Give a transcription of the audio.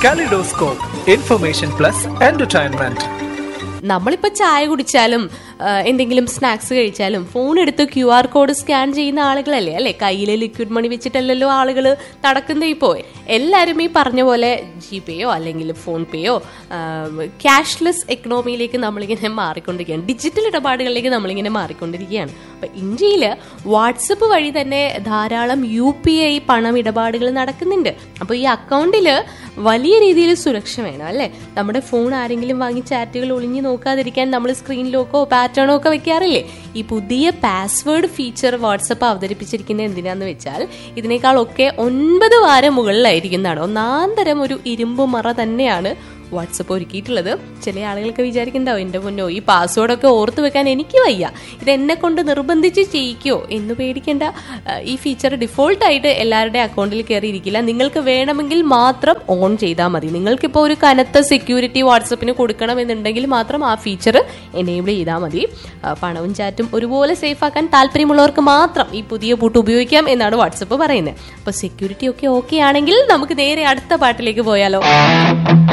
Kaleidoscope, information plus entertainment. നമ്മളിപ്പോ ചായ കുടിച്ചാലും ആ, എന്തെങ്കിലും സ്നാക്സ് കഴിച്ചാലും ഫോൺ എടുത്ത് ക്യു ആർ കോഡ് സ്കാൻ ചെയ്യുന്ന ആളുകളല്ലേ അല്ലെ കയ്യിൽ ലിക്വിഡ് മണി വെച്ചിട്ടല്ലല്ലോ ആളുകൾ നടക്കുന്നത് ഇപ്പോൾ എല്ലാവരും ഈ പറഞ്ഞ പോലെ ജി പേയോ അല്ലെങ്കിൽ ഫോൺ പേയോ ക്യാഷ്ലെസ് എക്കണോമിയിലേക്ക് നമ്മളിങ്ങനെ മാറിക്കൊണ്ടിരിക്കുകയാണ് ഡിജിറ്റൽ ഇടപാടുകളിലേക്ക് നമ്മളിങ്ങനെ മാറിക്കൊണ്ടിരിക്കുകയാണ് അപ്പൊ ഇന്ത്യയിൽ വാട്സപ്പ് വഴി തന്നെ ധാരാളം യു പി ഐ പണം ഇടപാടുകൾ നടക്കുന്നുണ്ട് അപ്പോൾ ഈ അക്കൗണ്ടിൽ വലിയ രീതിയിൽ സുരക്ഷ വേണം അല്ലേ നമ്മുടെ ഫോൺ ആരെങ്കിലും വാങ്ങി ചാറ്റുകൾ ഒളിഞ്ഞു നോക്കാതിരിക്കാൻ നമ്മൾ സ്ക്രീൻ ലോക്കോ പാറ്റേണോ ഒക്കെ വെക്കാറില്ലേ ഈ പുതിയ പാസ്വേഡ് ഫീച്ചർ വാട്സപ്പ് അവതരിപ്പിച്ചിരിക്കുന്നത് എന്തിനാന്ന് വെച്ചാൽ ഇതിനേക്കാളൊക്കെ ഒൻപത് വാരം മുകളിലായിരിക്കുന്നതാണ് ഒന്നാം തരം ഒരു ഇരുമ്പ് മറ തന്നെയാണ് വാട്സപ്പ് ഒരുക്കിയിട്ടുള്ളത് ചില ആളുകൾക്ക് വിചാരിക്കുന്നുണ്ടാവും എൻ്റെ മുന്നോ ഈ പാസ്വേഡൊക്കെ ഓർത്ത് വെക്കാൻ എനിക്ക് വയ്യ ഇത് എന്നെ കൊണ്ട് നിർബന്ധിച്ച് ചെയ്യിക്കോ എന്ന് പേടിക്കേണ്ട ആ, ഈ ഫീച്ചർ ഡിഫോൾട്ടായിട്ട് എല്ലാവരുടെ അക്കൗണ്ടിൽ കയറിയിരിക്കില്ല നിങ്ങൾക്ക് വേണമെങ്കിൽ മാത്രം ഓൺ ചെയ്താൽ മതി നിങ്ങൾക്കിപ്പോൾ ഒരു കനത്ത സെക്യൂരിറ്റി വാട്സപ്പിന് കൊടുക്കണമെന്നുണ്ടെങ്കിൽ മാത്രം ആ ഫീച്ചർ എനേബിൾ ചെയ്താൽ മതി ആ, പണവും ചാറ്റും ഒരുപോലെ സേഫ് ആക്കാൻ താല്പര്യമുള്ളവർക്ക് മാത്രം ഈ പുതിയ പൂട്ട് ഉപയോഗിക്കാം എന്നാണ് വാട്സപ്പ് പറയുന്നത് അപ്പോൾ സെക്യൂരിറ്റി ഒക്കെ ഓക്കെ ആണെങ്കിൽ നമുക്ക് നേരെ അടുത്ത പാട്ടിലേക്ക് പോയാലോ